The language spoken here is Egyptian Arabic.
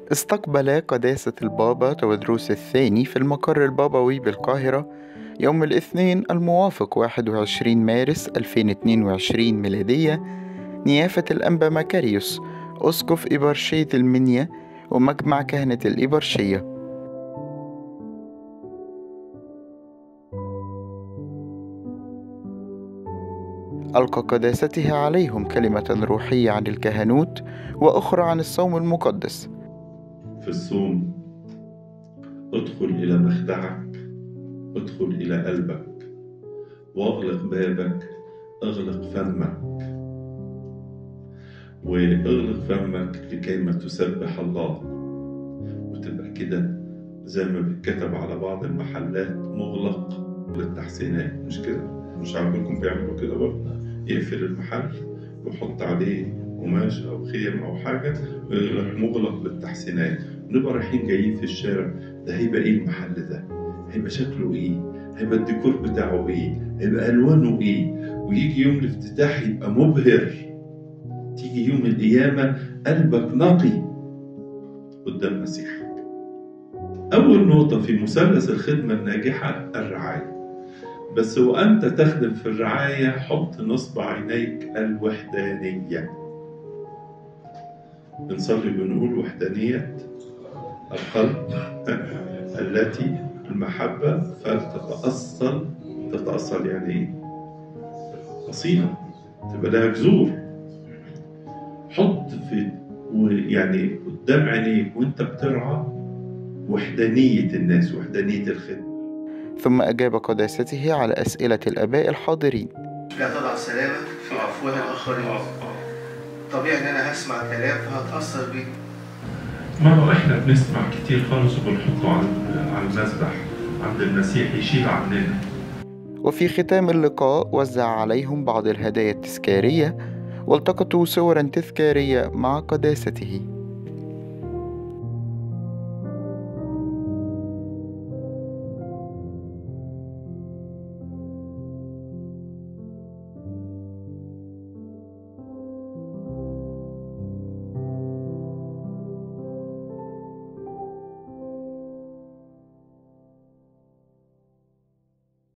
استقبل قداسة البابا تودروس الثاني في المقر البابوي بالقاهرة يوم الاثنين الموافق 21 مارس 2022 ميلادية نيافة الأنبا مكاريوس أسقف إبرشية المنيا ومجمع كهنة الإبرشية ألقى قداسته عليهم كلمة روحية عن الكهنوت وأخرى عن الصوم المقدس في الصوم ادخل إلى مخدعك ادخل إلى قلبك واغلق بابك اغلق فمك واغلق فمك لكي ما تسبح الله وتبقى كده زي ما بيتكتب على بعض المحلات مغلق للتحسينات مش كده مش عارفكم بيعملوا كده برضه يقفل المحل ويحط عليه قماش او خيم او حاجه ويغلق مغلق للتحسينات نبقى رايحين جايين في الشارع ده هيبقى ايه المحل ده هيبقى شكله ايه هيبقى الديكور بتاعه ايه هيبقى الوانه ايه ويجي يوم الافتتاح يبقى مبهر تيجي يوم القيامه قلبك نقي قدام مسيحك اول نقطه في مثلث الخدمه الناجحه الرعايه بس وأنت تخدم في الرعاية حط نصب عينيك الوحدانية بنصلي بنقول وحدانية القلب التي المحبة فلتتأصل تتأصل يعني إيه؟ أصيلة تبقى لها جذور حط في يعني قدام عينيك وانت بترعى وحدانية الناس وحدانية الخدمة ثم أجاب قداسته على أسئلة الآباء الحاضرين لا تضع سلامك في أفواه الآخرين طبيعي إن أنا هسمع كلام فهتأثر بيه ما هو إحنا بنسمع كتير خالص وبنحطه على على المذبح عند المسيح يشيل عننا وفي ختام اللقاء وزع عليهم بعض الهدايا التذكارية والتقطوا صورا تذكارية مع قداسته